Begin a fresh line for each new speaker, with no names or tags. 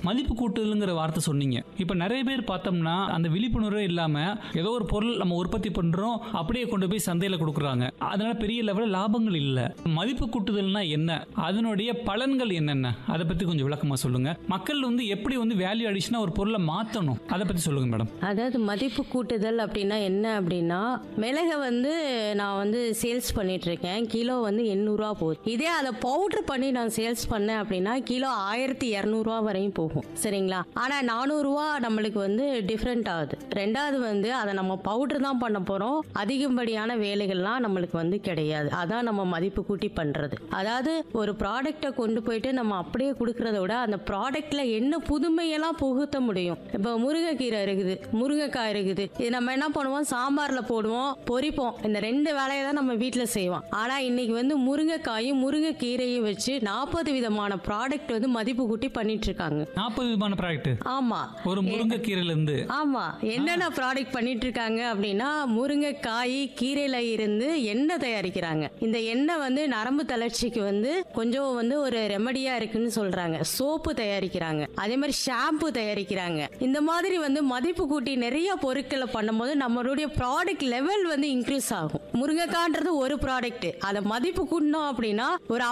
மதிப்பு கூட்டுதல்ங்கிற வார்த்தை சொன்னீங்க இப்போ நிறைய பேர் பார்த்தோம்னா அந்த விழிப்புணர்வே இல்லாம ஏதோ ஒரு பொருள் நம்ம உற்பத்தி பண்றோம் அப்படியே கொண்டு போய் சந்தையில கொடுக்குறாங்க அதனால பெரிய லெவலில் லாபங்கள் இல்லை மதிப்பு கூட்டுதல்னா என்ன அதனுடைய பலன்கள் என்னென்ன அதை பத்தி கொஞ்சம் விளக்கமா சொல்லுங்க மக்கள் வந்து எப்படி வந்து வேல்யூ அடிஷனா ஒரு பொருளை மாத்தணும் அதை பத்தி சொல்லுங்க மேடம்
அதாவது மதிப்பு கூட்டுதல் அப்படின்னா என்ன அப்படின்னா மிளகை வந்து நான் வந்து சேல்ஸ் பண்ணிட்டு இருக்கேன் கிலோ வந்து எண்ணூறுரூவா போகுது இதே அதை பவுடர் பண்ணி நான் சேல்ஸ் பண்ணேன் அப்படின்னா கிலோ ஆயிரத்தி இரநூறுவா வரையும் போகும் சரிங்களா ஆனால் நானூறுரூவா நம்மளுக்கு வந்து டிஃப்ரெண்ட் ஆகுது ரெண்டாவது வந்து அதை நம்ம பவுடர் தான் பண்ண போகிறோம் அதிகப்படியான வேலைகள்லாம் நம்மளுக்கு வந்து கிடையாது அதான் நம்ம மதிப்பு கூட்டி பண்ணுறது அதாவது ஒரு ப்ராடக்டை கொண்டு போயிட்டு நம்ம அப்படியே கொடுக்கறத விட அந்த ப்ராடக்ட்ல என்ன புதுமையெல்லாம் புகுத்த முடியும் இப்போ முருங்கைக்கீரை இருக்குது முருங்கைக்காய் இருக்குது இது நம்ம என்ன பண்ணுவோம் சாம்பார்ல போடுவோம் பொரிப்போம் இந்த ரெண்டு வேலையை தான் நம்ம வீட்டில் செய்வோம் ஆனா இன்னைக்கு வந்து முருங்கைக்காயும் முருங்கைக்கீரையும் வச்சு நாற்பது விதமான ப்ராடக்ட் வந்து மதிப்பு கூட்டி பண்ணிட்டு இருக்காங்க
நாற்பது விதமான ப்ராடக்ட்
ஆமா
ஒரு முருங்கைக்கீரையில இருந்து
ஆமா என்னென்ன ப்ராடக்ட் பண்ணிட்டு இருக்காங்க அப்படின்னா முருங்கைக்காய் கீரையில இருந்து எண்ணெய் தயாரிக்கிறாங்க இந்த எண்ணெய் வந்து நரம்பு தளர்ச்சிக்கு வந்து கொஞ்சம் வந்து ஒரு ரெமடியா இருக்குன்னு சொல்றாங்க சோப்பு தயாரிக்கிறாங்க அதே மாதிரி ஷாம்பு தயாரிக்கிறாங்க இந்த மாதிரி வந்து மதிப்பு கூட்டி நிறைய பொருட்களை பண்ணும்போது நம்மளுடைய ப்ராடக்ட் லெவல் வந்து இன்க்ரீஸ் ஆகும் முருங்கைக்கான்றது ஒரு ப்ராடக்ட் அதை மதிப்பு கூட்டணும் அப்படின்னா ஒரு